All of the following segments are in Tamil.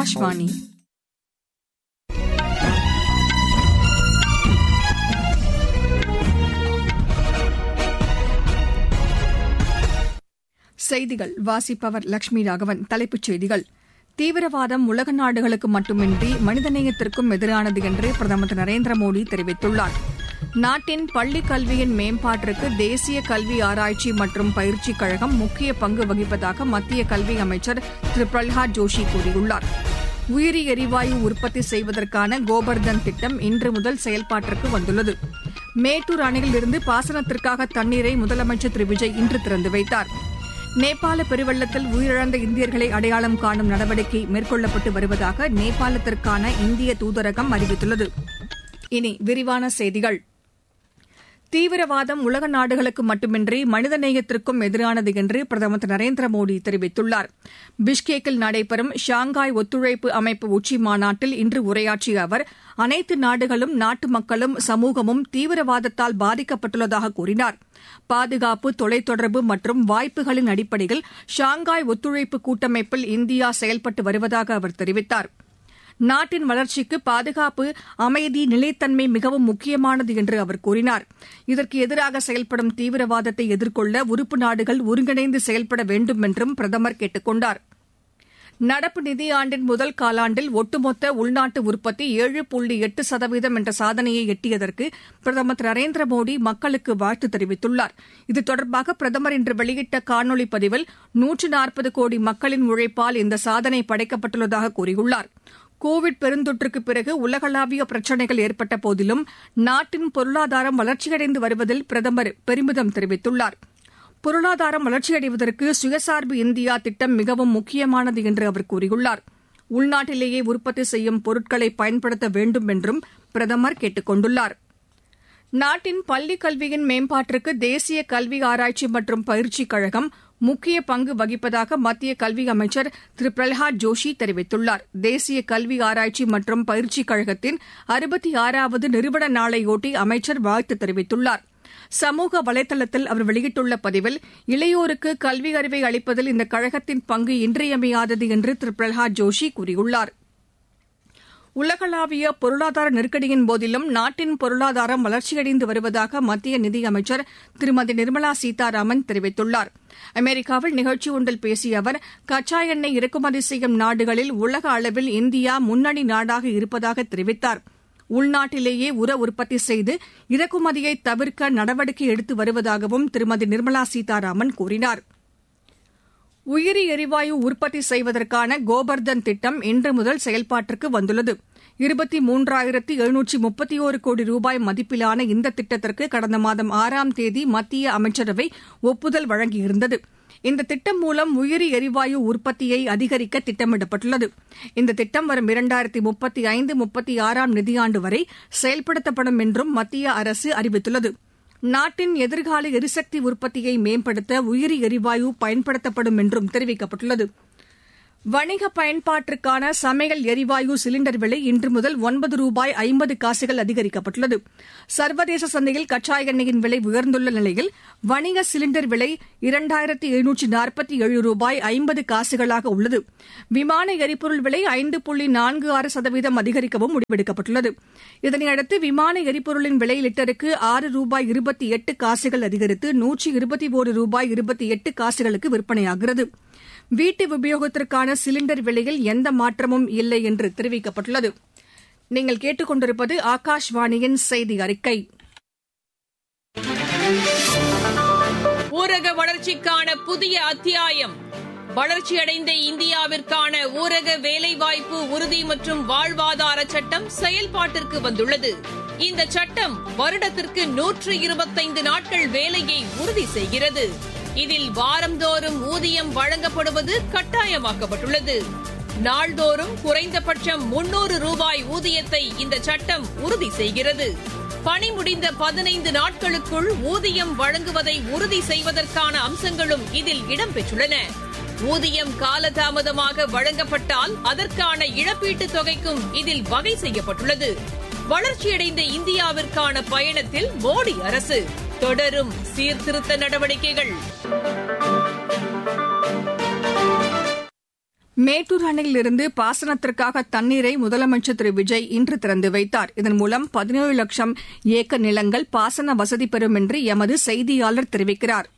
ஆகாஷ்வாணி செய்திகள் வாசிப்பவர் லட்சுமி ராகவன் தலைப்புச் செய்திகள் தீவிரவாதம் உலக நாடுகளுக்கு மட்டுமின்றி மனிதநேயத்திற்கும் எதிரானது என்று பிரதமர் திரு நரேந்திர மோடி தெரிவித்துள்ளார் நாட்டின் பள்ளிக் கல்வியின் மேம்பாட்டிற்கு தேசிய கல்வி ஆராய்ச்சி மற்றும் பயிற்சிக் கழகம் முக்கிய பங்கு வகிப்பதாக மத்திய கல்வி அமைச்சர் திரு பிரல்ஹாத் ஜோஷி கூறியுள்ளார் உயிரி எரிவாயு உற்பத்தி செய்வதற்கான கோபர்தன் திட்டம் இன்று முதல் செயல்பாட்டிற்கு வந்துள்ளது மேட்டூர் அணையிலிருந்து பாசனத்திற்காக தண்ணீரை முதலமைச்சர் திரு விஜய் இன்று திறந்து வைத்தார் நேபாள பெருவெள்ளத்தில் உயிரிழந்த இந்தியர்களை அடையாளம் காணும் நடவடிக்கை மேற்கொள்ளப்பட்டு வருவதாக நேபாளத்திற்கான இந்திய தூதரகம் அறிவித்துள்ளது இனி விரிவான செய்திகள் தீவிரவாதம் உலக நாடுகளுக்கு மட்டுமின்றி மனிதநேயத்திற்கும் எதிரானது என்று பிரதமர் திரு நரேந்திர மோடி தெரிவித்துள்ளார் பிஷ்கேக்கில் நடைபெறும் ஷாங்காய் ஒத்துழைப்பு அமைப்பு உச்சி மாநாட்டில் இன்று உரையாற்றிய அவர் அனைத்து நாடுகளும் நாட்டு மக்களும் சமூகமும் தீவிரவாதத்தால் பாதிக்கப்பட்டுள்ளதாக கூறினார் பாதுகாப்பு தொலைத்தொடர்பு மற்றும் வாய்ப்புகளின் அடிப்படையில் ஷாங்காய் ஒத்துழைப்பு கூட்டமைப்பில் இந்தியா செயல்பட்டு வருவதாக அவர் தெரிவித்தாா் நாட்டின் வளர்ச்சிக்கு பாதுகாப்பு அமைதி நிலைத்தன்மை மிகவும் முக்கியமானது என்று அவர் கூறினார் இதற்கு எதிராக செயல்படும் தீவிரவாதத்தை எதிர்கொள்ள உறுப்பு நாடுகள் ஒருங்கிணைந்து செயல்பட வேண்டும் என்றும் பிரதமர் கேட்டுக் கொண்டார் நடப்பு நிதியாண்டின் முதல் காலாண்டில் ஒட்டுமொத்த உள்நாட்டு உற்பத்தி ஏழு புள்ளி எட்டு சதவீதம் என்ற சாதனையை எட்டியதற்கு பிரதமர் திரு நரேந்திர மோடி மக்களுக்கு வாழ்த்து தெரிவித்துள்ளார் இது தொடர்பாக பிரதமர் இன்று வெளியிட்ட காணொலி பதிவில் நூற்று நாற்பது கோடி மக்களின் உழைப்பால் இந்த சாதனை படைக்கப்பட்டுள்ளதாக கூறியுள்ளார் கோவிட் பெருந்தொற்றுக்கு பிறகு உலகளாவிய பிரச்சினைகள் ஏற்பட்ட போதிலும் நாட்டின் பொருளாதாரம் வளர்ச்சியடைந்து வருவதில் பிரதமர் பெருமிதம் தெரிவித்துள்ளார் பொருளாதாரம் வளர்ச்சியடைவதற்கு சுயசார்பு இந்தியா திட்டம் மிகவும் முக்கியமானது என்று அவர் கூறியுள்ளார் உள்நாட்டிலேயே உற்பத்தி செய்யும் பொருட்களை பயன்படுத்த வேண்டும் என்றும் பிரதமர் கேட்டுக் கொண்டுள்ளார் நாட்டின் பள்ளிக் கல்வியின் மேம்பாட்டிற்கு தேசிய கல்வி ஆராய்ச்சி மற்றும் பயிற்சிக் கழகம் முக்கிய பங்கு வகிப்பதாக மத்திய கல்வி அமைச்சர் திரு பிரல்ஹாத் ஜோஷி தெரிவித்துள்ளார் தேசிய கல்வி ஆராய்ச்சி மற்றும் பயிற்சிக் கழகத்தின் அறுபத்தி ஆறாவது நிறுவன நாளையொட்டி அமைச்சர் வாழ்த்து தெரிவித்துள்ளார் சமூக வலைதளத்தில் அவர் வெளியிட்டுள்ள பதிவில் இளையோருக்கு கல்வி அறிவை அளிப்பதில் இந்த கழகத்தின் பங்கு இன்றியமையாதது என்று திரு பிரல்ஹாத் ஜோஷி கூறியுள்ளாா் உலகளாவிய பொருளாதார நெருக்கடியின் போதிலும் நாட்டின் பொருளாதாரம் வளர்ச்சியடைந்து வருவதாக மத்திய நிதியமைச்சர் திருமதி நிர்மலா சீதாராமன் தெரிவித்துள்ளார் அமெரிக்காவில் நிகழ்ச்சி ஒன்றில் பேசிய அவர் கச்சா எண்ணெய் இறக்குமதி செய்யும் நாடுகளில் உலக அளவில் இந்தியா முன்னணி நாடாக இருப்பதாக தெரிவித்தார் உள்நாட்டிலேயே உர உற்பத்தி செய்து இறக்குமதியை தவிர்க்க நடவடிக்கை எடுத்து வருவதாகவும் திருமதி நிர்மலா சீதாராமன் கூறினாா் உயிரி எரிவாயு உற்பத்தி செய்வதற்கான கோபர்தன் திட்டம் இன்று முதல் செயல்பாட்டிற்கு வந்துள்ளது இருபத்தி மூன்றாயிரத்து எழுநூற்றி முப்பத்தி ஒரு கோடி ரூபாய் மதிப்பிலான இந்த திட்டத்திற்கு கடந்த மாதம் ஆறாம் தேதி மத்திய அமைச்சரவை ஒப்புதல் வழங்கியிருந்தது இந்த திட்டம் மூலம் உயிரி எரிவாயு உற்பத்தியை அதிகரிக்க திட்டமிடப்பட்டுள்ளது இந்த திட்டம் வரும் இரண்டாயிரத்தி முப்பத்தி ஐந்து முப்பத்தி ஆறாம் நிதியாண்டு வரை செயல்படுத்தப்படும் என்றும் மத்திய அரசு அறிவித்துள்ளது நாட்டின் எதிர்கால எரிசக்தி உற்பத்தியை மேம்படுத்த உயிரி எரிவாயு பயன்படுத்தப்படும் என்றும் தெரிவிக்கப்பட்டுள்ளது வணிக பயன்பாட்டிற்கான சமையல் எரிவாயு சிலிண்டர் விலை இன்று முதல் ஒன்பது ரூபாய் ஐம்பது காசுகள் அதிகரிக்கப்பட்டுள்ளது சர்வதேச சந்தையில் கச்சா எண்ணெயின் விலை உயர்ந்துள்ள நிலையில் வணிக சிலிண்டர் விலை இரண்டாயிரத்தி எழுநூற்றி நாற்பத்தி ஏழு ரூபாய் ஐம்பது காசுகளாக உள்ளது விமான எரிபொருள் விலை ஐந்து புள்ளி நான்கு ஆறு சதவீதம் அதிகரிக்கவும் முடிவெடுக்கப்பட்டுள்ளது இதனையடுத்து விமான எரிபொருளின் விலை லிட்டருக்கு ஆறு ரூபாய் இருபத்தி எட்டு காசுகள் அதிகரித்து நூற்றி இருபத்தி ஒரு ரூபாய் இருபத்தி எட்டு காசுகளுக்கு விற்பனையாகிறது வீட்டு உபயோகத்திற்கான சிலிண்டர் விலையில் எந்த மாற்றமும் இல்லை என்று தெரிவிக்கப்பட்டுள்ளது நீங்கள் கேட்டுக்கொண்டிருப்பது ஆகாஷ்வாணியின் செய்தி அறிக்கை ஊரக வளர்ச்சிக்கான புதிய அத்தியாயம் வளர்ச்சியடைந்த இந்தியாவிற்கான ஊரக வேலைவாய்ப்பு உறுதி மற்றும் வாழ்வாதார சட்டம் செயல்பாட்டிற்கு வந்துள்ளது இந்த சட்டம் வருடத்திற்கு நூற்று இருபத்தைந்து நாட்கள் வேலையை உறுதி செய்கிறது இதில் வாரந்தோறும் ஊதியம் வழங்கப்படுவது கட்டாயமாக்கப்பட்டுள்ளது நாள்தோறும் குறைந்தபட்சம் முன்னூறு ரூபாய் ஊதியத்தை இந்த சட்டம் உறுதி செய்கிறது பணி முடிந்த பதினைந்து நாட்களுக்குள் ஊதியம் வழங்குவதை உறுதி செய்வதற்கான அம்சங்களும் இதில் இடம்பெற்றுள்ளன ஊதியம் காலதாமதமாக வழங்கப்பட்டால் அதற்கான இழப்பீட்டுத் தொகைக்கும் இதில் வகை செய்யப்பட்டுள்ளது வளர்ச்சியடைந்த இந்தியாவிற்கான பயணத்தில் மோடி அரசு தொடரும் சீர்திருத்த நடவடிக்கைகள் மேட்டூர் அணையிலிருந்து பாசனத்திற்காக தண்ணீரை முதலமைச்சர் திரு விஜய் இன்று திறந்து வைத்தார் இதன் மூலம் பதினேழு லட்சம் ஏக்கர் நிலங்கள் பாசன வசதி பெறும் என்று எமது செய்தியாளர் தெரிவிக்கிறார்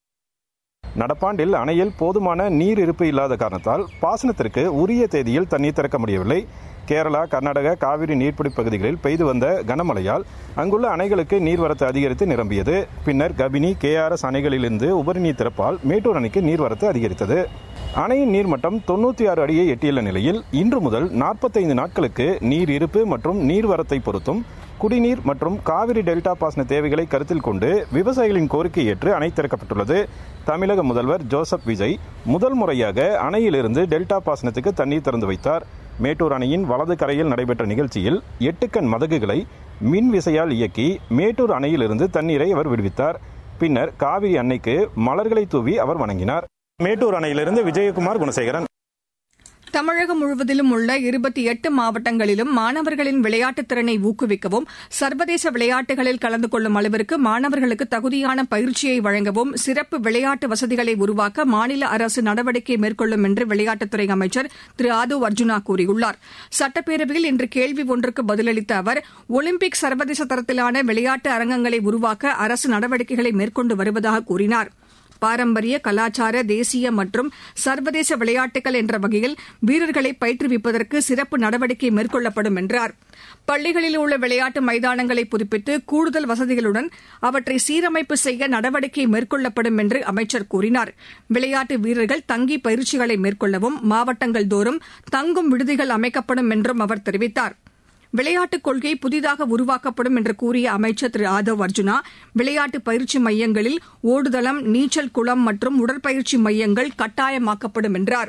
நடப்பாண்டில் அணையில் போதுமான நீர் இருப்பு இல்லாத காரணத்தால் பாசனத்திற்கு உரிய தேதியில் தண்ணீர் திறக்க முடியவில்லை கேரளா கர்நாடகா காவிரி நீர்பிடி பகுதிகளில் பெய்து வந்த கனமழையால் அங்குள்ள அணைகளுக்கு நீர்வரத்து அதிகரித்து நிரம்பியது பின்னர் கபினி கேஆர்எஸ் அணைகளிலிருந்து உபரி நீர் திறப்பால் மேட்டூர் அணைக்கு நீர்வரத்து அதிகரித்தது அணையின் நீர்மட்டம் தொண்ணூற்றி ஆறு அடியை எட்டியுள்ள நிலையில் இன்று முதல் நாற்பத்தைந்து நாட்களுக்கு நீர் இருப்பு மற்றும் நீர்வரத்தை பொறுத்தும் குடிநீர் மற்றும் காவிரி டெல்டா பாசன தேவைகளை கருத்தில் கொண்டு விவசாயிகளின் கோரிக்கை ஏற்று அணை திறக்கப்பட்டுள்ளது தமிழக முதல்வர் ஜோசப் விஜய் முதல் முறையாக அணையிலிருந்து டெல்டா பாசனத்துக்கு தண்ணீர் திறந்து வைத்தார் மேட்டூர் அணையின் வலது கரையில் நடைபெற்ற நிகழ்ச்சியில் எட்டு கண் மதகுகளை மின் விசையால் இயக்கி மேட்டூர் அணையிலிருந்து தண்ணீரை அவர் விடுவித்தார் பின்னர் காவிரி அன்னைக்கு மலர்களை தூவி அவர் வணங்கினார் மேட்டூர் அணையிலிருந்து விஜயகுமார் குணசேகரன் தமிழகம் முழுவதிலும் உள்ள இருபத்தி எட்டு மாவட்டங்களிலும் மாணவர்களின் விளையாட்டுத் திறனை ஊக்குவிக்கவும் சர்வதேச விளையாட்டுகளில் கலந்து கொள்ளும் அளவிற்கு மாணவர்களுக்கு தகுதியான பயிற்சியை வழங்கவும் சிறப்பு விளையாட்டு வசதிகளை உருவாக்க மாநில அரசு நடவடிக்கை மேற்கொள்ளும் என்று விளையாட்டுத்துறை அமைச்சர் திரு ஆதவ் அர்ஜுனா கூறியுள்ளார் சட்டப்பேரவையில் இன்று கேள்வி ஒன்றுக்கு பதிலளித்த அவர் ஒலிம்பிக் சர்வதேச தரத்திலான விளையாட்டு அரங்கங்களை உருவாக்க அரசு நடவடிக்கைகளை மேற்கொண்டு வருவதாக கூறினாா் பாரம்பரிய கலாச்சார தேசிய மற்றும் சர்வதேச விளையாட்டுகள் என்ற வகையில் வீரர்களை பயிற்றுவிப்பதற்கு சிறப்பு நடவடிக்கை மேற்கொள்ளப்படும் என்றார் பள்ளிகளில் உள்ள விளையாட்டு மைதானங்களை புதுப்பித்து கூடுதல் வசதிகளுடன் அவற்றை சீரமைப்பு செய்ய நடவடிக்கை மேற்கொள்ளப்படும் என்று அமைச்சர் கூறினார் விளையாட்டு வீரர்கள் தங்கி பயிற்சிகளை மேற்கொள்ளவும் மாவட்டங்கள் தோறும் தங்கும் விடுதிகள் அமைக்கப்படும் என்றும் அவர் தெரிவித்தாா் விளையாட்டுக் கொள்கை புதிதாக உருவாக்கப்படும் என்று கூறிய அமைச்சர் திரு ஆதவ் அர்ஜுனா விளையாட்டு பயிற்சி மையங்களில் ஓடுதளம் நீச்சல் குளம் மற்றும் உடற்பயிற்சி மையங்கள் கட்டாயமாக்கப்படும் என்றார்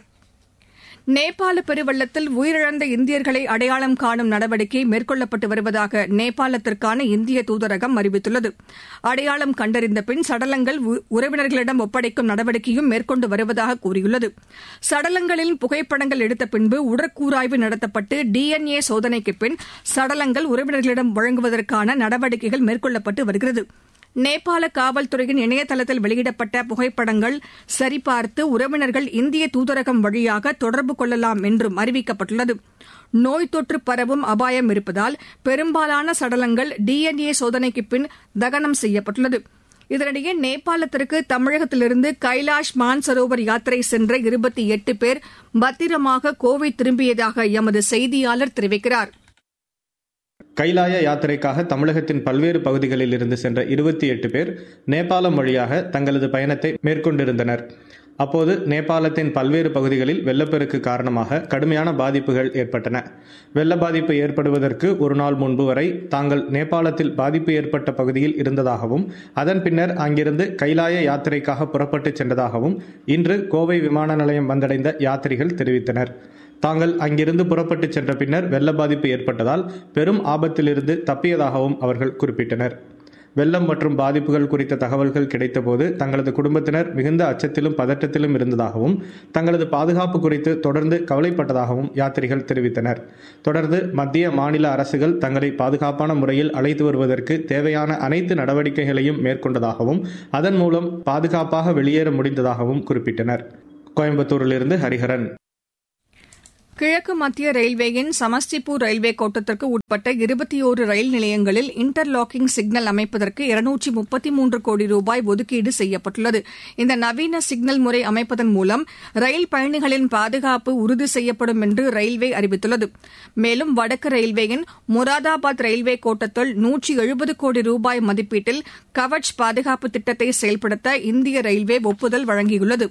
நேபாள பெருவெள்ளத்தில் உயிரிழந்த இந்தியர்களை அடையாளம் காணும் நடவடிக்கை மேற்கொள்ளப்பட்டு வருவதாக நேபாளத்திற்கான இந்திய தூதரகம் அறிவித்துள்ளது அடையாளம் கண்டறிந்த பின் சடலங்கள் உறவினர்களிடம் ஒப்படைக்கும் நடவடிக்கையும் மேற்கொண்டு வருவதாக கூறியுள்ளது சடலங்களின் புகைப்படங்கள் எடுத்த பின்பு உடற்கூராய்வு நடத்தப்பட்டு டிஎன்ஏ சோதனைக்கு பின் சடலங்கள் உறவினர்களிடம் வழங்குவதற்கான நடவடிக்கைகள் மேற்கொள்ளப்பட்டு வருகிறது நேபாள காவல்துறையின் இணையதளத்தில் வெளியிடப்பட்ட புகைப்படங்கள் சரிபார்த்து உறவினர்கள் இந்திய தூதரகம் வழியாக தொடர்பு கொள்ளலாம் என்றும் அறிவிக்கப்பட்டுள்ளது நோய் தொற்று பரவும் அபாயம் இருப்பதால் பெரும்பாலான சடலங்கள் டிஎன்ஏ சோதனைக்கு பின் தகனம் செய்யப்பட்டுள்ளது இதனிடையே நேபாளத்திற்கு தமிழகத்திலிருந்து கைலாஷ் மான்சரோவர் யாத்திரை சென்ற இருபத்தி எட்டு பேர் பத்திரமாக கோவை திரும்பியதாக எமது செய்தியாளர் தெரிவிக்கிறாா் கைலாய யாத்திரைக்காக தமிழகத்தின் பல்வேறு பகுதிகளில் இருந்து சென்ற இருபத்தி எட்டு பேர் நேபாளம் வழியாக தங்களது பயணத்தை மேற்கொண்டிருந்தனர் அப்போது நேபாளத்தின் பல்வேறு பகுதிகளில் வெள்ளப்பெருக்கு காரணமாக கடுமையான பாதிப்புகள் ஏற்பட்டன வெள்ள பாதிப்பு ஏற்படுவதற்கு ஒரு நாள் முன்பு வரை தாங்கள் நேபாளத்தில் பாதிப்பு ஏற்பட்ட பகுதியில் இருந்ததாகவும் அதன் பின்னர் அங்கிருந்து கைலாய யாத்திரைக்காக புறப்பட்டு சென்றதாகவும் இன்று கோவை விமான நிலையம் வந்தடைந்த யாத்திரிகள் தெரிவித்தனர் தாங்கள் அங்கிருந்து புறப்பட்டு சென்ற பின்னர் வெள்ள பாதிப்பு ஏற்பட்டதால் பெரும் ஆபத்திலிருந்து தப்பியதாகவும் அவர்கள் குறிப்பிட்டனர் வெள்ளம் மற்றும் பாதிப்புகள் குறித்த தகவல்கள் கிடைத்தபோது தங்களது குடும்பத்தினர் மிகுந்த அச்சத்திலும் பதட்டத்திலும் இருந்ததாகவும் தங்களது பாதுகாப்பு குறித்து தொடர்ந்து கவலைப்பட்டதாகவும் யாத்திரிகள் தெரிவித்தனர் தொடர்ந்து மத்திய மாநில அரசுகள் தங்களை பாதுகாப்பான முறையில் அழைத்து வருவதற்கு தேவையான அனைத்து நடவடிக்கைகளையும் மேற்கொண்டதாகவும் அதன் மூலம் பாதுகாப்பாக வெளியேற முடிந்ததாகவும் குறிப்பிட்டனர் கோயம்புத்தூரிலிருந்து ஹரிஹரன் கிழக்கு மத்திய ரயில்வேயின் சமஸ்டிபூர் ரயில்வே கோட்டத்திற்கு உட்பட்ட இருபத்தி ஓரு ரயில் நிலையங்களில் இன்டர்லாக்கிங் சிக்னல் அமைப்பதற்கு இருநூற்றி முப்பத்தி மூன்று கோடி ரூபாய் ஒதுக்கீடு செய்யப்பட்டுள்ளது இந்த நவீன சிக்னல் முறை அமைப்பதன் மூலம் ரயில் பயணிகளின் பாதுகாப்பு உறுதி செய்யப்படும் என்று ரயில்வே அறிவித்துள்ளது மேலும் வடக்கு ரயில்வேயின் முராதாபாத் ரயில்வே கோட்டத்தில் நூற்றி எழுபது கோடி ரூபாய் மதிப்பீட்டில் கவச் பாதுகாப்பு திட்டத்தை செயல்படுத்த இந்திய ரயில்வே ஒப்புதல் வழங்கியுள்ளது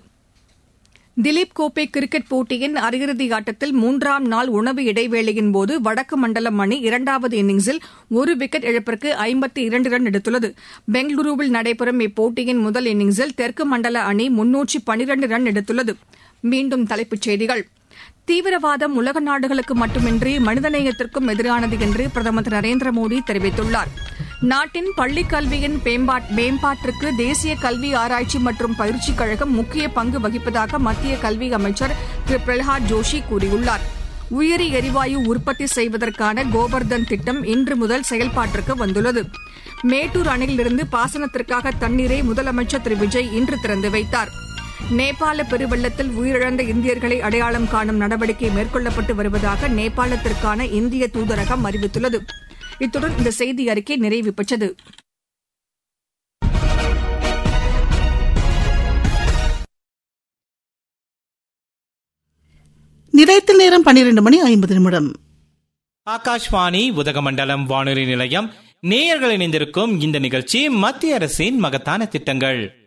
திலீப் கோப்பை கிரிக்கெட் போட்டியின் அரையிறுதி ஆட்டத்தில் மூன்றாம் நாள் உணவு இடைவேளையின் போது வடக்கு மண்டலம் அணி இரண்டாவது இன்னிங்ஸில் ஒரு விக்கெட் இழப்பிற்கு ஐம்பத்தி இரண்டு ரன் எடுத்துள்ளது பெங்களூருவில் நடைபெறும் இப்போட்டியின் முதல் இன்னிங்ஸில் தெற்கு மண்டல அணி முன்னூற்றி பனிரண்டு ரன் எடுத்துள்ளது மீண்டும் தலைப்புச் செய்திகள் தீவிரவாதம் உலக நாடுகளுக்கு மட்டுமின்றி மனிதநேயத்திற்கும் எதிரானது என்று பிரதமர் திரு நரேந்திர மோடி தெரிவித்துள்ளார் நாட்டின் பள்ளிக் கல்வியின் மேம்பாட்டிற்கு தேசிய கல்வி ஆராய்ச்சி மற்றும் பயிற்சிக் கழகம் முக்கிய பங்கு வகிப்பதாக மத்திய கல்வி அமைச்சர் திரு பிரகலாத் ஜோஷி கூறியுள்ளார் உயிரி எரிவாயு உற்பத்தி செய்வதற்கான கோபர்தன் திட்டம் இன்று முதல் செயல்பாட்டிற்கு வந்துள்ளது மேட்டூர் அணையிலிருந்து பாசனத்திற்காக தண்ணீரை முதலமைச்சர் திரு விஜய் இன்று திறந்து வைத்தார் நேபாள பெருவெள்ளத்தில் உயிரிழந்த இந்தியர்களை அடையாளம் காணும் நடவடிக்கை மேற்கொள்ளப்பட்டு வருவதாக நேபாளத்திற்கான இந்திய தூதரகம் அறிவித்துள்ளது இத்துடன் இந்த செய்தி அறிக்கை நிறைவு பெற்றது நிலையத்தில் நேரம் பன்னிரண்டு மணி ஐம்பது நிமிடம் ஆகாஷ்வாணி உதகமண்டலம் வானொலி நிலையம் நேயர்கள் இணைந்திருக்கும் இந்த நிகழ்ச்சி மத்திய அரசின் மகத்தான திட்டங்கள்